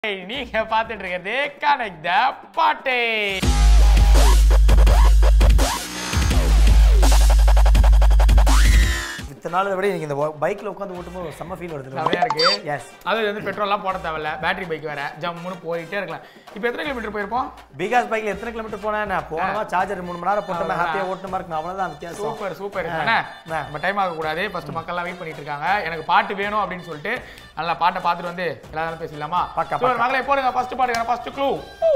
நீங்க பார்த்துட்டு இருக்கிறது கனெக்ட் த பாட்டே இத்தனை நாள் விட எனக்கு இந்த பைக்ல உட்காந்து ஓட்டும்போது ஒரு செம்ம ஃபீல் வருது செமையா இருக்கு எஸ் அது வந்து பெட்ரோல்லாம் போட தேவையில்ல பேட்டரி பைக் வேற ஜம்முன்னு போயிட்டே இருக்கலாம் இப்போ எத்தனை கிலோமீட்டர் போயிருப்போம் பிகாஸ் பைக்ல எத்தனை கிலோமீட்டர் போனேன் நான் போனவா சார்ஜர் மூணு மணி நேரம் போட்டோம் ஹாப்பியா ஓட்டுன மாதிரி அவ்வளவுதான் வித்தியாசம் சூப்பர் சூப்பர் அண்ணா நம்ம டைம் ஆகக்கூடாது ஃபர்ஸ்ட் மக்கள்லாம் வெயிட் பண்ணிட்டு இருக்காங்க எனக்கு பாட்டு வேணும் அப்படின்னு சொல்லிட்டு நல்லா பாட்டை பார்த்துட்டு வந்து எல்லாரும் பேசலாமா பாக்கா, சூப்பர் மகளே போடுங்க ஃபர்ஸ்ட் பாடுங்க ஃபர்ஸ்ட் க்ளூ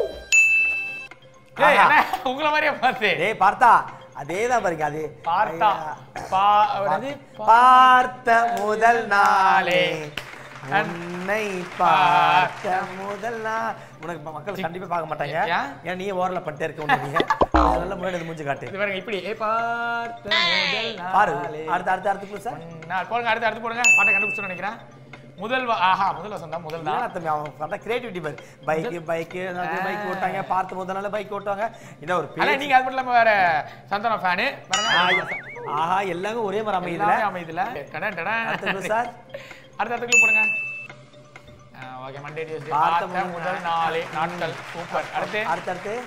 ஏய் ஆஹா. என்ன உங்களை மாதிரியே பார்த்து டேய் பார்த்தா அதே தான் பாருங்க அது பார்த்தா பா என்னது? பார்த்த முதல் நாளே நாளே. உன்னை பார்த்த முதல் நாள் உனக்கு ம- மக்கள் கண்டிப்பா பார்க்க மாட்டாங்க ஏன்? ஏன் நீ ஓரல பண்ணிட்டே இருக்க உன்னை நீங்க நல்ல முன்னாடி வந்து மூஞ்சி காட்டு இது பாருங்க இப்படி ஏ பார்த்த முதல் பாரு நாளே. அடுத்த அடுத்த அடுத்த சார் நான் போடுங்க அடுத்து அடுத்து போடுங்க பாட்டை கண்டுபிடிச்சு நினைக்கிறேன் முதல் வ- ஆஹா முதல் வசம் தான் முதல் தான் தம்பி அவன் பண்ண கிரியேட்டிவிட்டி பாரு பைக்கு பைக்கு பைக் ஓட்டாங்க பார்த்து முதல் நாள் பைக் ஓட்டுவாங்க இல்ல ஒரு ஆனா பேச்சு. நீங்க அது மட்டும் இல்லாம வேற சந்தனம் ஃபேனு ஆ, ஆஹா எல்லாமே ஒரே மாதிரி அமையுதுல எல்லாமே அமைதில டடன் டடன் அடுத்தது சார் அடுத்த அடுத்துக்கு போடுங்க ஓகே மண்டே டியூஸ்டே பார்த்த பார்த்த முதல் முதல் நாலு நாட்கள் சூப்பர் அடுத்து அடுத்து அடுத்து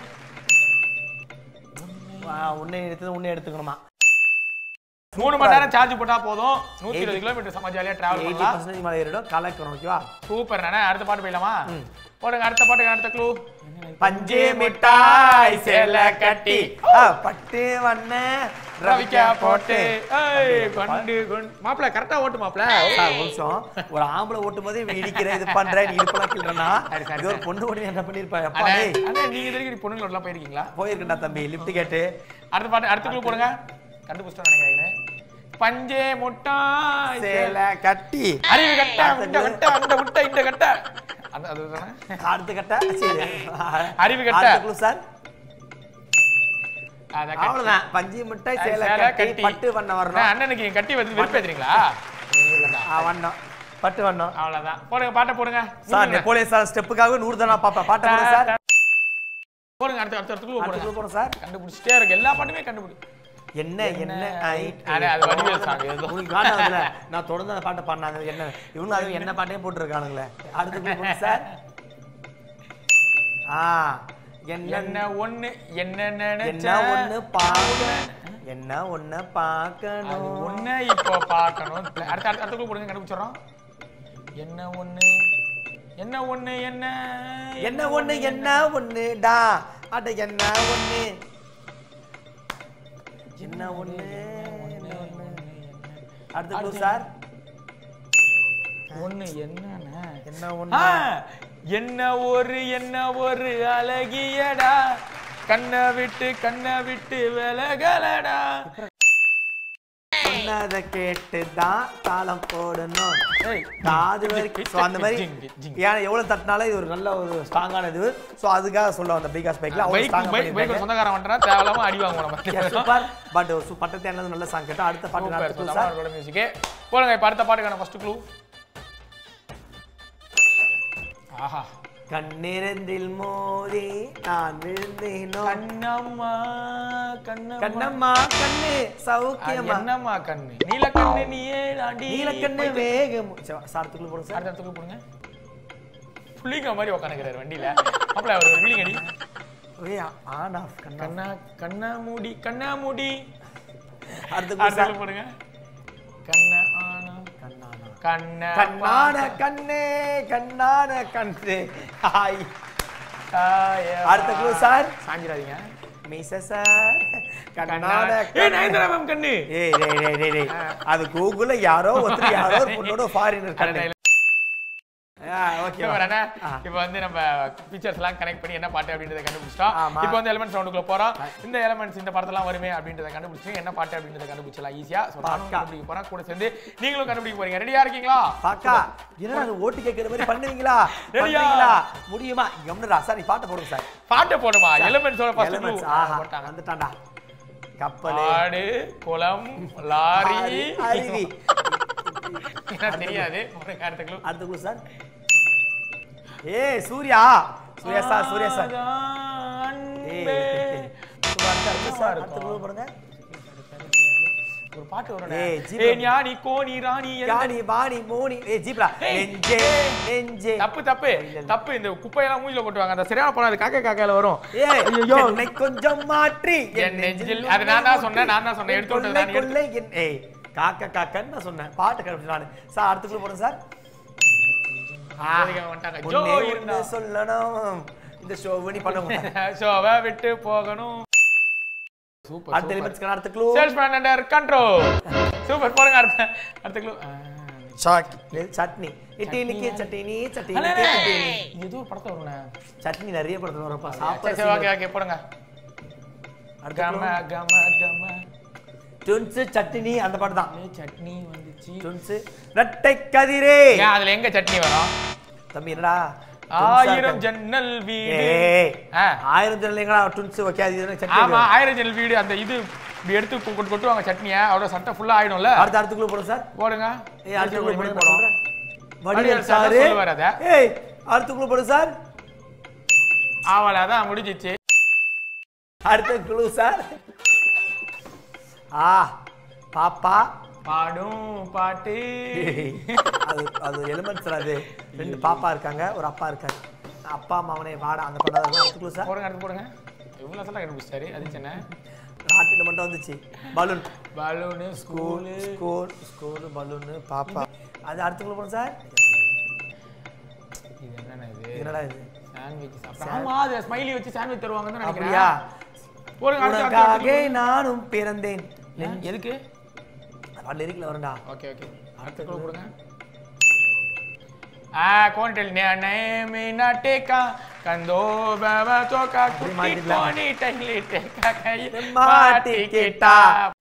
உன்னை எடுத்து உன்னை எடுத்துக்கணுமா மூணு மணி நேரம் சார்ஜ் போட்டா போதும் நூத்தி இருபது கிலோமீட்டர் சம ஜாலியா டிராவல் எயிட்டி பண்ணலாம் பர்சன்டேஜ் மேலே ஏறிடும் கலக்கணும் ஓகேவா சூப்பர் நானே அடுத்த பாட்டு போயிடலாமா போடுங்க அடுத்த பாட்டுக்கு அடுத்த க்ளூ பஞ்சு மிட்டாய் சேலை கட்டி ஆ, பட்டு வண்ண ரவிக்கா போட்டு ஏய் கொண்டு கொண்டு மாப்பிள கரெக்டா ஓட்டு மாப்பிள சார், ஒரு நிமிஷம் ஒரு ஆம்பளை ஓட்டும் போதே இவன் இடிக்கிற இது பண்ற நீ இப்பெல்லாம் கிள்றனா சரி, சரி, இது ஒரு பொண்ணு ஓடி என்ன பண்ணிருப்பா அப்பா அண்ணே டேய் அண்ணே, நீங்க இது வரைக்கும் பொண்ணுங்களோட எல்லாம் போயிருக்கீங்களா போயிருக்கேன்டா தம்பி லிஃப்ட் கேட்டு அடுத்த பாட்டு அடுத்த க்ளூ போடுங்க கண்டுபிடிச்சிட்டோம் நினைக்கிறேன் பஞ்சே முட்டாய் சேலை கட்டி அறிவு கட்ட இந்த கட்ட அந்த முட்டை இந்த கட்ட அந்த அதுதானே அடுத்த கட்ட சரி அறிவு கட்ட. அடுத்த clue சார் அத கட்டி. அவ்வளவுதான் பஞ்சு மிட்டாய் சேலை சேலை கட்டி கட்டி. பட்டு வண்ணம் அண்ணா, வரணும் அண்ணனுக்கு நீங்க கட்டி வந்து வெறுப்பேத்துறீங்களா ஆ, வண்ணம் பட்டு வண்ணம் அவ்வளவுதான் போடுங்க பாட்டை போடுங்க சார் முடியுங்க. நெப்போலியன் சார் ஸ்டெப்புக்காக நூறு தானா பாப்பா பாட்டை போடுங்க சார் போடுங்க அடுத்த அடுத்த அடுத்த க்ளூ அடுத்த போடுங்க clue போடுங்க சார் கண்டுபிடிச்சிட்டே இருக்கு எல்லா பாட்டுமே கண்டுபிடி என்ன என்ன ஐ- அண்ணே, அது வடிவேல் song ஏதோ. உங்களுக்கு காணாதுல நான் தொடர்ந்து அந்த பாட்டை பாடினாங்க என்ன இவங்க அது என்ன பாட்டையும் போட்டுருக்கானுங்களே அடுத்த clue போடுங்க சார் ஆ என்ன என்ன ஒண்ணு என்ன என்ன நினைச்ச ஒண்ணு பார்க்க என்ன ஒண்ணு அது பார்க்கணும் ஒண்ணு இப்போ பார்க்கணும் அடுத்த அடுத்த அடுத்த க்ளூ போடுங்க கண்டுபிடிச்சிடறோம் என்ன ஒண்ணு என்ன ஒண்ணு என்ன என்ன ஒண்ணு என்ன ஒண்ணுடா அட என்ன ஒண்ணு என்ன ஒண்ணு என்ன ஒண்ணு அடுத்த clue சார் ஒண்ணு என்னன்னா என்ன ஆ, ஒண்ணு என்ன ஒரு என்ன ஒரு அழகியடா கண்ணை விட்டு கண்ணை விட்டு விலகலடா சொன்னதை கேட்டு தான் தாளம் போடணும் ஏய், காது வரைக்கும் ஸோ அந்த மாதிரி ஜிங்கு, ஜிங்கு. ஏன்னா எவ்வளவு தட்டினாலும் இது ஒரு நல்ல ஒரு ஸ்ட்ராங்கான இது ஸோ அதுக்காக சொல்ல வந்த பிகாஸ் பைக்ல அவ்வளோ பைக் ஸ்ட்ராங்காக பைக் பைக் சொந்தக்காரன் வந்துட்டா தேவையில்லாம அடி வாங்குவோம் நம்ம சூப்பர் பட் பட்டத்தை என்னது நல்ல சாங் கேட்டோம் அடுத்த பாட்டு சூப்பர் அடுத்த சார் தமிழோட மியூசிக்கே போடுங்க இப்ப அடுத்த பாட்டுக்கான ஃபர்ஸ்ட் க்ளூ ஆஹா கண்ணிரண்டில் மோதி நான் விழுந்தேனோ கண்ணம்மா கண்ணம்மா கண்ணம்மா கண்ணு அது சௌக்கியமா என்னம்மா கண்ணு நீல கண்ணு நீயே தாண்டி நீலக்கண்ணு வேகம் சாரத்துக்குள்ள போடுங்க சார் அடுத்த இடத்துக்கு போடுங்க புள்ளிங்க மாதிரி உட்காந்துக்கிறாரு வண்டியில அப்பல அவர் ஒரு வில்லிங் அடி ஏய் ஆன் ஆஃப் கண்ணா கண்ணா கண்ணா மூடி கண்ணா மூடி அடுத்த அடுத்த சார் இடத்துக்கு போடுங்க கண்ணா ஆனா கண்ணானா கண்ணா கண்ணான கண்ணே கண்ணான கண்ணே ஹாய் காய அடுத்த க்ளூ சார் சாஞ்சிராதீங்க மீச சார் கண்ணான ஏய் நயன்தாரா மேம் கண்ணு ஏய் டேய் டேய் டேய் டேய் அது கூகுள்ல யாரோ ஒருத்தர் யாரோ ஒரு பொண்ணோட ஃபாரினர் கண்ணு ஓகே இப்ப வரேனே, ஆ. இப்ப வந்து நம்ம பிக்சர்ஸ் எல்லாம் கனெக்ட் பண்ணி என்ன பாட்டு அப்படின்றத கண்டுபிடிச்சிட்டோம் ஆமா. இப்போ வந்து எலிமெண்ட்ஸ் ரவுண்டுக்குள்ள போறோம் இந்த எலிமெண்ட்ஸ் இந்த படத்தெல்லாம் வருமே அப்படின்றத கண்டுபிடிச்சு என்ன பாட்டு அப்படின்றத கண்டுபிடிச்சலாம் ஈஸியா ஸோ நானும் பக்கா. கண்டுபிடிக்க போறேன் கூட சேர்ந்து நீங்களும் கண்டுபிடிக்க போறீங்க ரெடியா இருக்கீங்களா பாக்கா என்ன அது ஓட்டு கேட்கிற மாதிரி பண்ணுவீங்களா ரெடியா? பண்ணுவீங்களா முடியுமா கம்னு சார் நீ பாட்டு போடுங்க சார் பாட்டு போடுமா எலிமெண்ட்ஸோட ஃபர்ஸ்ட் Elements, ஆஹா வந்துட்டான்டா கப்பல் ஆடு குளம் லாரி அருவி என்ன தெரியாது உனக்கு அடுத்த clue. அடுத்த குழு சார் ஏய் சூர்யா சூர்யா சார் சூர்யா சார் ஆகாத ஏய் அன்பே. சும்மா அடுத்த அடுத்த சார் அடுத்த குழு போடுங்க ஒரு பாட்டு வரும் ஏய், ஜீப்ரா. ஏ ஞானி கோணி ராணி எந்த- யானி வாணி மோனி ஏ ஜீப்ரா ஏய். நெஞ்சே நெஞ்சே தப்பு தப்பு தப்பு இந்த குப்பையெல்லாம் மூஞ்சில போட்டுவாங்க அந்த சரியான படம் அது காக்கா காக்கால வரும் ஏய் ஐயோ என்னை கொஞ்சம் மாற்றி என் நெஞ்சில் அது நான் தான் சொன்னேன் நான் தான் சொன்னேன் எடுத்து விட்டது நான் எடுத்து- கொள்ளை என் ஏய் காக்க காக்கன்னு நான் சொன்னேன் பாட்டு கண்டுபிடிச்சு நானு சார் அடுத்துக்குள்ள போறேன் சார் அதுக்கு வந்துட்டாங்க ஜோ ஒண்ணே ஒண்ணு இருந்தா சொல்லணும் இந்த ஷோ நீ பண்ண முடியாது ஷோவை விட்டு போகணும் சூப்பர் அடுத்த எலிமெண்ட்ஸ்க்கு அடுத்த clue salesman under control super போடுங்க அடுத்த அடுத்த க்ளூ சாக் சட்னி இட்லிக்கு சட்னி சட்னி இது ஏதோ ஒரு படத்துல வரும்ண்ணே சட்னி நிறைய படத்துல வரப்பா சரி சரி சாப்பிட ஓகே ஓகே போடுங்க அடுத்த கம கம கம டுன்ஸ் சட்னி அந்த பாட்டு தான் ஏய், சட்னி வந்துச்சு டுன்ஸ் ரெட்டை கதிரே ஏன் அதுல எங்க சட்னி வரும் தம்பி என்னடா ஆயிரம் ஜன்னல் வீடு ஏய் ஆ. ஆயிரம் ஜனலைங்களா டுன்ஸ் வைக்காது இதுன்னு சட்னி ஆமா ஆயிரம் ஜன்னல் வீடு அந்த இது இப்படி எடுத்து கொ- கொட்டு கொட்டுவாங்க சட்னியை அவரோட சட்டை ஃபுல்லா ஆயிடும்ல அடுத்த அடுத்துக்குள்ள போறோம் சார் போடுங்க ஏய் அடுத்துக்குள்ள இப்படி போடுங்க போடும் வடிவேல் வடிவேல் சார் சாரு சொல்லுவாரு அத. ஏய் அடுத்துக்குள்ள போடு சார் ஆவல அதான் முடிஞ்சிச்சு அடுத்த குழு சார் ஆ பாப்பா பாடும் பாட்டு ஏய், அது அது எலிமெண்ட்ஸ் அது ரெண்டு பாப்பா இருக்காங்க ஒரு அப்பா இருக்காங்க அப்பா மாவனே வாடா அந்த படம் தான் அடுத்த குழு சார் போடுங்க அடுத்து போடுங்க இவ்வளவு சொல்ல கண்டுபிடிச்சாரு அது சின்ன நாட்டில் மட்டும் வந்துச்சு balloon balloon school school school school balloon பாப்பா அது அடுத்துக்குள்ள போகணும் சார் இது என்னண்ணே இது என்னடா இது சாண்ட்விச் சாப்பிட்டா ஆமா அது ஸ்மைலி வச்சு சாண்ட்விச் தருவாங்கன்னு அப்படியா நினைக்கிறேன் போடுங்க அடுத்து, அடுத்து, உனக்காக அடுத்து. நானும் பிறந்தேன் ஏன், எதுக்கு லிரிக்ல வரண்டா ஓகே ஓகே அடுத்த குழு கொடுங்க ஆ கோண்டல் நேமே நட்டேக்கா கந்தோ பவ தோக்கா குட்டி மாட்டிக்கலாம். கோணி டைலி டேக்கா கை மாட்டி கேட்டா.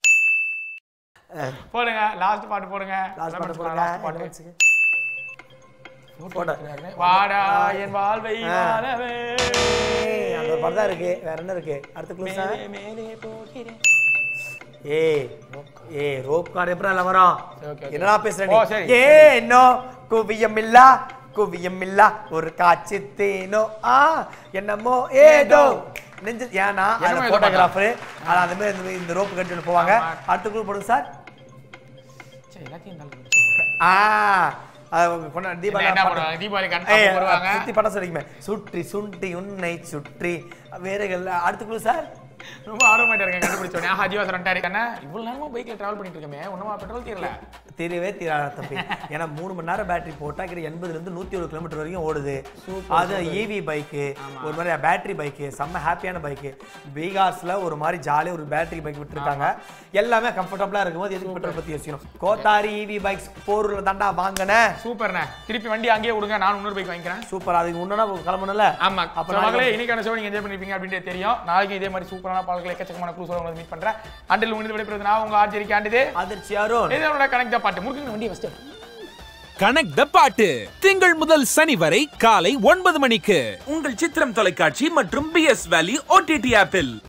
போடுங்க லாஸ்ட் பாட்டு போடுங்க லாஸ்ட் பாட்டு Last போடுங்க பாட்டு. elements-க்கு. போடு. வாடா என் வாழ்வை ஆ. வாழவே ஏய், அந்த ஒரு படம் தான் இருக்கு வேற என்ன இருக்கு அடுத்த குழு சார் மேலே மேலே போகிறேன் ஏய் ஏய் ரோப் கார்டு எப்படி எல்லாம் வரும் சரி, okay, okay. என்னடா பேசுற ஓ, நீ சரி. ஏ நோ குவியம் இல்ல குவியம் இல்ல ஒரு காட்சி தேனோ ஆ என்னமோ ஏதோ நெஞ்சு ஏன்னா என்னமோ ஏதோ போட்டோகிராஃபர் அது அந்த மாதிரி இந்த- இந்த ரோப் கட்டி போவாங்க ஆமா. அடுத்த குழு போடுங்க சார் சரி எல்லாத்தையும் நல்லா முடிச்சு. ஆ அது உங்க கொண்டா தீபாவளி என்ன பாட்டு. பண்ணுவாங்க தீபாவளி ஏய், கன்ஃபார்ம் வருவாங்க சுத்தி படம் சொல்லிக்குமே சுற்றி சுண்டி உன்னை சுற்றி வேறுகள் அடுத்த குழு சார் ரொம்ப ஆர்வமாயிட்டு இருக்கேன் கண்டுபிடிச்சோடனே ஆஹா ஜீவா சொல்லிட்டாரு கண்ணா இவ்வளவு நேரமா பைக்ல டிராவல் பண்ணிட்டு இருக்கமே ஒண்ணுமா பெட்ரோல் தீரல தெரியவே தீராத தம்பி ஏன்னா மூணு மணி நேரம் பேட்டரி போட்டா கிட்ட எண்பதுல இருந்து நூத்தி ஒரு கிலோமீட்டர் வரைக்கும் ஓடுது அது ஈவி பைக்கு ஒரு மாதிரி பேட்டரி பைக்கு செம்ம ஹாப்பியான பைக்கு பீகார்ஸ்ல ஒரு மாதிரி ஜாலியா ஒரு பேட்டரி பைக் விட்டுருக்காங்க எல்லாமே கம்ஃபர்டபுளா இருக்கும்போது எதுக்கு பெட்ரோல் பத்தி யோசிக்கணும் கோத்தாரி ஈவி பைக்ஸ் போரூர்ல தாண்டா வாங்கினேன் சூப்பர்ண்ணே திருப்பி வண்டி அங்கேயே விடுங்க நான் இன்னொரு பைக் வாங்கிக்கிறேன் சூப்பர் அதுக்கு முன்னா கிளம்பணும்ல ஆமா அப்ப அப்ப நாளைக்கு மகளே இன்னைக்கான ஷோ நீங்க என்ஜாய் பண்ணிருப்பீங்க அப்படின்ட்டு தெரியும் நாளைக்கு இதே மாதிரி சூப்பரான பாடல்கள் எக்கச்சக்கமான க்ளூஸ் உங்களை மீட் பண்றேன் அண்டில் முடிந்து விடைபெறுவது நான் உங்க ஆர்ஜரி கேண்டது அதிர்ச்சி யாரும் இது நம்மளோட கனெக்ட் பாட்டு முருகன் வண்டி ஃபர்ஸ்ட் கனெக்ட் த பாட்டு திங்கள் முதல் சனி வரை காலை ஒன்பது மணிக்கு உங்கள் சித்திரம் தொலைக்காட்சி மற்றும் பி எஸ் வேலி ஓடிடி ஆப்பில்